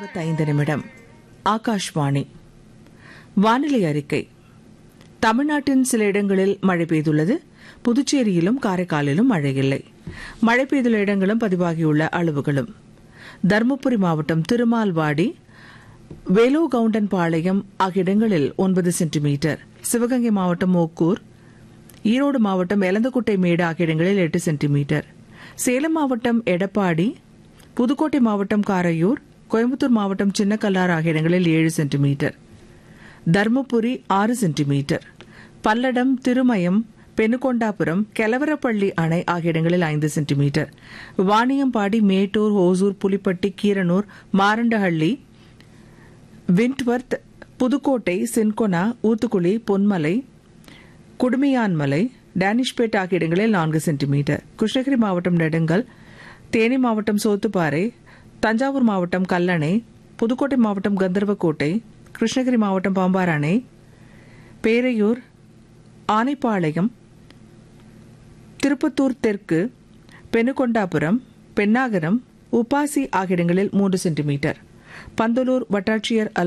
ஐம்பத்தைந்து நிமிடம் ஆகாஷ்வாணி வானிலை அறிக்கை தமிழ்நாட்டின் சில இடங்களில் மழை பெய்துள்ளது புதுச்சேரியிலும் காரைக்காலிலும் மழை இல்லை மழை பெய்துள்ள இடங்களும் பதிவாகியுள்ள அளவுகளும் தருமபுரி மாவட்டம் திருமால்வாடி வேலோகவுண்டன்பாளையம் ஆகிய இடங்களில் ஒன்பது சென்டிமீட்டர் சிவகங்கை மாவட்டம் ஓக்கூர் ஈரோடு மாவட்டம் எலந்தக்குட்டை மேடு ஆகிய இடங்களில் எட்டு சென்டிமீட்டர் சேலம் மாவட்டம் எடப்பாடி புதுக்கோட்டை மாவட்டம் காரையூர் கோயம்புத்தூர் மாவட்டம் சின்னக்கல்லார் ஆகிய இடங்களில் ஏழு சென்டிமீட்டர் தர்மபுரி ஆறு சென்டிமீட்டர் பல்லடம் திருமயம் பெனுகொண்டாபுரம் கெலவரப்பள்ளி அணை ஆகிய இடங்களில் ஐந்து centimetre Vaniyambadi Mettur Hosur Pulipatti Keeranur Marandahalli Windworth Pudukkottai Cinchona Oothukuli Ponmalai Kudumiyanmalai Danishpet ஆகிய இடங்களில் நான்கு சென்டிமீட்டர் கிருஷ்ணகிரி மாவட்டம் நெடுங்கல் தேனி மாவட்டம் சோத்துப்பாறை தஞ்சாவூர் மாவட்டம் கல்லணை புதுக்கோட்டை மாவட்டம் கந்தர்வக்கோட்டை கிருஷ்ணகிரி மாவட்டம் பாம்பார் பேரையூர் ஆனைப்பாளையம் திருப்பத்தூர் தெற்கு பெனுகொண்டாபுரம் பென்னாகரம் உப்பாசி ஆகிய இடங்களில் மூன்று சென்டிமீட்டர் பந்தலூர் வட்டாட்சியர்